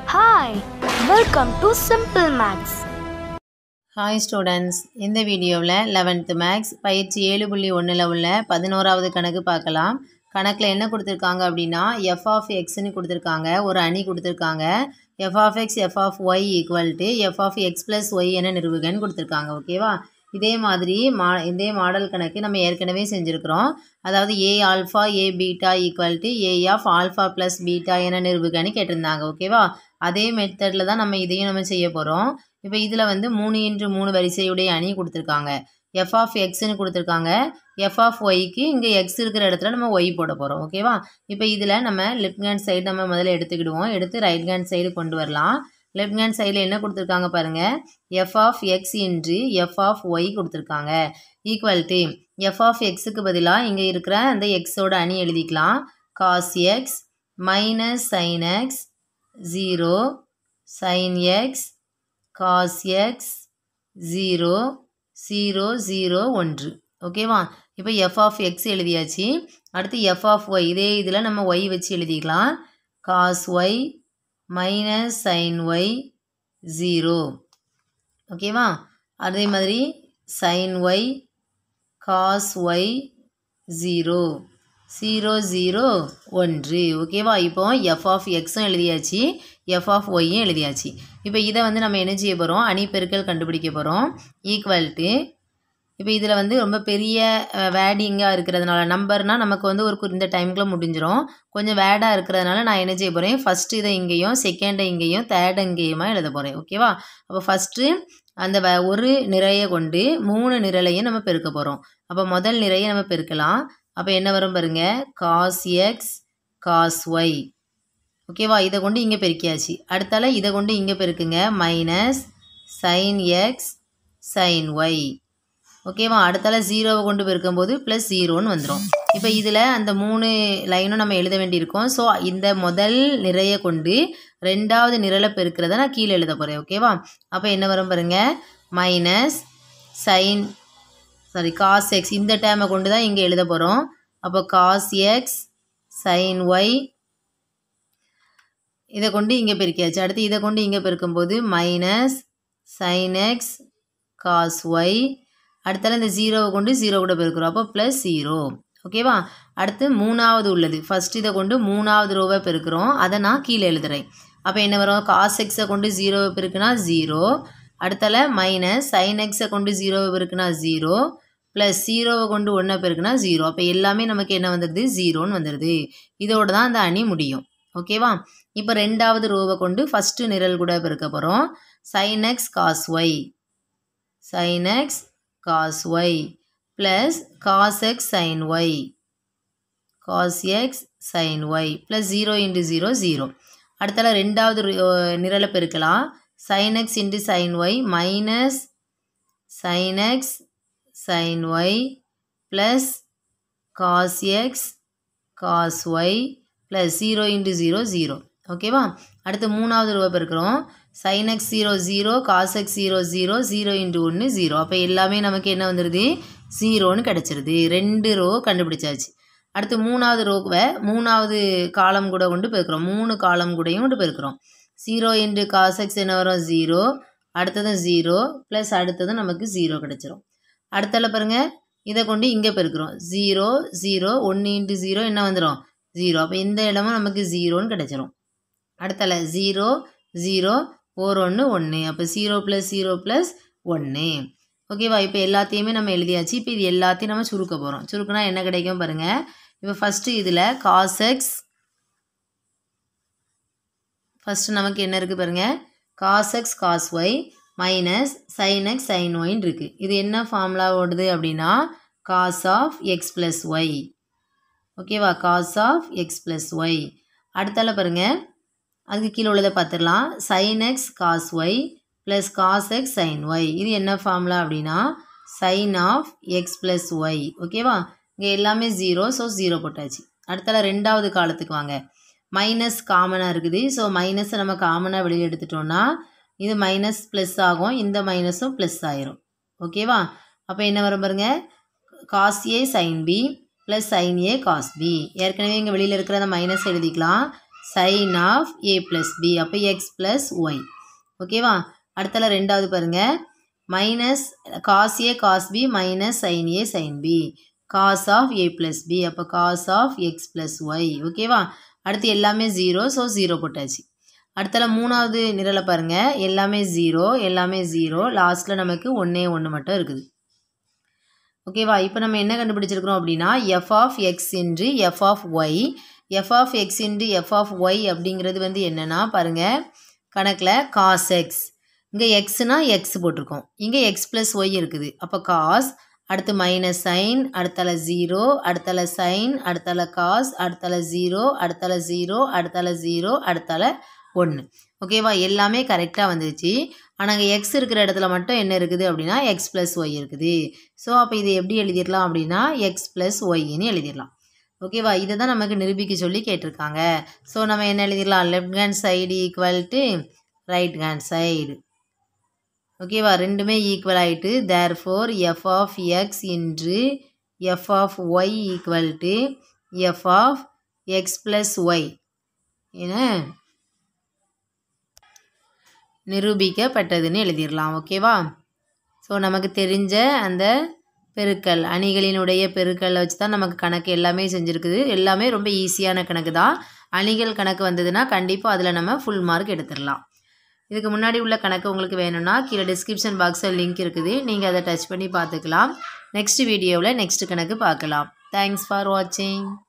Hi, welcome to Simple Maths. Hi students இந்த வீடியோவில் eleventh maths பயிற்சி ஏழு புள்ளி ஒன்றில் உள்ள பதினோராவது கணக்கு பார்க்கலாம் கணக்கில் என்ன கொடுத்துருக்காங்க அப்படின்னா எஃப் ஆஃப் எக்ஸ்னு கொடுத்துருக்காங்க ஒரு அணி கொடுத்துருக்காங்க F of X F of Y equal to F of X plus Y என நிறுவுகன்னு கொடுத்துருக்காங்க ஓகேவா இதே மாதிரி மா இதே மாடல் கணக்கு நம்ம ஏற்கனவே செஞ்சுருக்கிறோம் அதாவது A alpha A beta equal to A of alpha plus beta என நிறுவுகன்னு கேட்டிருந்தாங்க ஓகேவா அதே மெத்தடில் தான் நம்ம இதையும் நம்ம செய்ய போகிறோம் இப்போ இதில் வந்து மூணு இன்று மூணு வரிசையுடைய அணி கொடுத்துருக்காங்க எஃப் ஆஃப் எக்ஸ்னு கொடுத்துருக்காங்க எஃப் ஆஃப் ஒய்க்கு இங்கே எக்ஸ் இருக்கிற இடத்துல நம்ம ஒய் போட போகிறோம் ஓகேவா இப்போ இதில் நம்ம லெஃப்ட் ஹேண்ட் சைடு நம்ம முதல்ல எடுத்துக்கிடுவோம் எடுத்து ரைட் ஹேண்ட் சைடு கொண்டு வரலாம் லெஃப்ட் ஹேண்ட் சைடில் என்ன கொடுத்துருக்காங்க பாருங்கள் எஃப் ஆஃப் எக்ஸ் இன்று எஃப் ஆஃப் ஒய் கொடுத்துருக்காங்க ஈக்குவல் டு எஃப் ஆஃப் எக்ஸுக்கு பதிலாக இங்கே இருக்கிற அந்த எக்ஸோட அணி எழுதிக்கலாம் cos X minus sine X zero sine X cos X zero zero zero ஒன்று ஓகேவா இப்போ எஃப் ஆஃப் எக்ஸ் எழுதியாச்சு அடுத்து எஃப் ஆஃப் ஒய் இதே இதில் நம்ம ஒய் வச்சு எழுதிக்கலாம் cos Y minus sine Y zero ஓகேவா அதே மாதிரி sine Y cos Y zero zero zero ஒன்று ஓகேவா இப்போ எஃப் ஆஃப் எக்ஸும் எழுதியாச்சு எஃப் ஆஃப் ஒய்யும் எழுதியாச்சு இப்போ இதை வந்து நம்ம என்ன செய்ய போகிறோம் அணி பெருக்கல் கண்டுபிடிக்க போகிறோம் ஈக்குவல் டு இப்போ இதில் வந்து ரொம்ப பெரிய வேடிங்காக இருக்கிறதுனால நம்பர்னால் நமக்கு வந்து ஒரு கு- இந்த டைமுக்குள்ள முடிஞ்சிடும் கொஞ்சம் வேடாக இருக்கிறதுனால நான் என்ன செய்ய போகிறேன் ஃபஸ்ட்டு இதை இங்கேயும் செகண்டை இங்கேயும் தேர்ட் இங்கேயுமா எழுத போகிறேன் ஓகேவா அப்போ ஃபஸ்ட்டு அந்த வ- ஒரு நிறைய கொண்டு மூணு நிரலையும் நம்ம பெருக்க போகிறோம் அப்போ முதல் நிறைய நம்ம பெருக்கலாம் அப்போ என்ன வரும் பாருங்க காஸ் எக்ஸ் காஸ் ஒய் ஓகேவா இதை கொண்டு இங்கே பெருக்கியாச்சு அடுத்தால இதை கொண்டு இங்கே பெருக்குங்க minus sine X sine Y ஓகேவா அடுத்தால ஜீரோவை கொண்டு பெருக்கும்போது ப்ளஸ் ஜீரோன்னு வந்துடும் இப்போ இதில் அந்த மூணு லைனும் நம்ம எழுத வேண்டியிருக்கோம் ஸோ இந்த முதல் நிறைய கொண்டு ரெண்டாவது நிரலை பெருக்கிறத நான் கீழே எழுத போகிறேன் ஓகேவா அப்போ என்ன வரும் பாருங்க minus sine sorry cos X இந்த டேமை கொண்டு தான் இங்கே எழுத போகிறோம் அப்போ காஸ் எக்ஸ் சைன் ஒய் இதை கொண்டு இங்கே பெருக்கியாச்சு அடுத்து இதை கொண்டு இங்கே பெருக்கும்போது minus sine X cos y அடுத்தால இந்த ஜீரோவை கொண்டு ஜீரோ கூட பெருக்கிறோம் அப்போ ப்ளஸ் ஜீரோ ஓகேவா அடுத்து மூணாவது உள்ளது ஃபர்ஸ்ட் இதை கொண்டு மூணாவது ரோவை பெருக்கிறோம் அதை நான் கீழே எழுதுறேன் அப்போ என்ன வரும் காஸ் எக்ஸை கொண்டு ஜீரோவை பெருக்குனா ஜீரோ அடுத்தால மைனஸ் சைன் எக்ஸை கொண்டு ஜீரோவை பெருக்குனா ஜீரோ ப்ளஸ் ஜீரோவை கொண்டு ஒன்றை பெருக்குனா ஜீரோ அப்போ எல்லாமே நமக்கு என்ன வந்துடுது ஜீரோன்னு வந்துடுது இதோட தான் அந்த அணி முடியும் ஓகேவா இப்போ ரெண்டாவது ரோவை கொண்டு ஃபஸ்ட்டு நிரல் கூட பெருக்க போகிறோம் sine X cos y sine X cos y plus cos x sine Y cos x sine y plus zero into zero zero அடுத்தால ரெண்டாவது ரு- நிரலை பெருக்கலாம் sine x into sine y minus sine X sine y plus cos x cos y plus zero into zero zero ஓகேவா அடுத்து மூணாவது ரூபா பெருக்கிறோம் sine X zero zero cos X zero zero zero into ஒன்று ஜீரோ அப்போ எல்லாமே நமக்கு என்ன வந்துடுது ஜீரோன்னு கிடச்சிருது ரெண்டு ரோ கண்டுபிடிச்சாச்சு அடுத்து மூணாவது ரோவை மூணாவது காலம் கூட கொண்டு பெருக்கிறோம் மூணு காலம் கூடயும் கொண்டு பெருக்கிறோம் ஜீரோ இன்ட்டு காஸ் எக்ஸ் என்ன வரும் ஜீரோ அடுத்ததும் ஜீரோ ப்ளஸ் அடுத்ததும் நமக்கு ஜீரோ கிடச்சிரும் அடுத்தால பாருங்க இதை கொண்டு இங்கே பெருக்கிறோம் ஜீரோ ஜீரோ ஒன்று இன்ட்டு ஜீரோ என்ன வந்துடும் ஜீரோ அப்போ இந்த இடமும் நமக்கு ஜீரோன்னு கிடச்சிரும் அடுத்தால ஜீரோ ஜீரோ ஓர் ஒன்று ஒன்று அப்போ ஜீரோ ப்ளஸ் ஜீரோ ப்ளஸ் ஒன்று ஓகேவா இப்போ எல்லாத்தையுமே நம்ம எழுதியாச்சு இப்போ இது எல்லாத்தையும் நம்ம சுருக்க போகிறோம் சுருக்குனா என்ன கிடைக்கும் பாருங்கள் இப்போ ஃபஸ்ட்டு இதில் காஸ் எக்ஸ் ஃபஸ்ட்டு நமக்கு என்ன இருக்குது பாருங்கள் cos x cos Y minus sine X sine ஒய்ன்னு இருக்குது இது என்ன ஃபார்முலா ஓடுது அப்படின்னா cos of X plus y ஓகேவா cos of X plus y அடுத்தால பாருங்கள் அதுக்கு கீழே உள்ளதை பார்த்துடலாம் sine X cos y plus cos x sine y இது என்ன ஃபார்முலா அப்படின்னா sine of X plus y ஓகேவா இங்கே எல்லாமே ஜீரோ ஸோ ஜீரோ போட்டாச்சு அடுத்தால ரெண்டாவது காலத்துக்கு வாங்க மைனஸ் காமனாக இருக்குது ஸோ மைனஸை நம்ம காமனாக வெளியே எடுத்துட்டோம்னா இது மைனஸ் ப்ளஸ் ஆகும் இந்த மைனஸும் ப்ளஸ் ஆயிரும் ஓகேவா அப்போ என்ன வரும் பாருங்க cos a sine b plus sine a cos b ஏற்கனவே இங்கே வெளியில் இருக்கிற அந்த மைனஸ் எழுதிக்கலாம் sine of a plus b அப்போ எக்ஸ் ப்ளஸ் ஒய் ஓகேவா அடுத்தல ரெண்டாவது பாருங்கள் minus cos a cos b minus sine a sine b cos of a plus b அப்போ cos of X plus y ஓகேவா அடுத்து எல்லாமே ஜீரோ ஸோ ஜீரோ போட்டாச்சு அடுத்தல மூணாவது நிரலை பாருங்கள் எல்லாமே ஜீரோ எல்லாமே ஜீரோ லாஸ்ட்டில் நமக்கு ஒன்றே ஒன்று மட்டும் இருக்குது ஓகேவா இப்போ நம்ம என்ன கண்டுபிடிச்சிருக்கிறோம் அப்படின்னா f of x into f of y f of x into f of y அப்படிங்கிறது வந்து என்னென்னா பாருங்கள் கணக்கில் காஸ் எக்ஸ் இங்கே எக்ஸ்னா எக்ஸ் போட்டிருக்கோம் இங்கே எக்ஸ் ப்ளஸ் ஒய் இருக்குது அப்போ காஸ் அடுத்து மைனஸ் சைன் அடுத்தால ஜீரோ அடுத்தால சைன் அடுத்தால காஸ் அடுத்தால ஜீரோ அடுத்தால ஜீரோ அடுத்தால ஜீரோ அடுத்தால ஒன்று ஓகேவா எல்லாமே கரெக்டாக வந்துருச்சு ஆனால் அங்கே எக்ஸ் இருக்கிற இடத்துல மட்டும் என்ன இருக்குது அப்படின்னா எக்ஸ் ப்ளஸ் ஒய் இருக்குது ஸோ அப்போ இதை எப்படி எழுதிடலாம் அப்படின்னா எக்ஸ் ப்ளஸ் ஒய்ன்னு எழுதிடலாம் ஓகேவா இதை தான் நமக்கு நிரூபிக்க சொல்லி கேட்டிருக்காங்க ஸோ நம்ம என்ன எழுதிடலாம் left hand side equal to right hand side ஓகேவா ரெண்டுமே ஈக்குவல் ஆகிட்டு therefore f of X இன்று F of Y equal to F of X plus Y என நிரூபிக்கப்பட்டதுன்னு எழுதிடலாம் ஓகேவா ஸோ நமக்கு தெரிஞ்ச அந்த பெருக்கல் அணிகளினுடைய பெருக்கலை வச்சு தான் நமக்கு கணக்கு எல்லாமே செஞ்சுருக்குது எல்லாமே ரொம்ப ஈஸியான கணக்கு தான் அணிகள் கணக்கு வந்ததுன்னா கண்டிப்பாக அதில் நம்ம ஃபுல் மார்க் எடுத்துடலாம் இதுக்கு முன்னாடி உள்ள கணக்கு உங்களுக்கு வேணும்னா கீழே டிஸ்கிரிப்ஷன் பாக்ஸில் லிங்க் இருக்குது நீங்கள் அதை டச் பண்ணி பார்த்துக்கலாம் நெக்ஸ்ட் வீடியோவில் நெக்ஸ்ட் கணக்கு பார்க்கலாம் தேங்க்ஸ் ஃபார் வாட்சிங்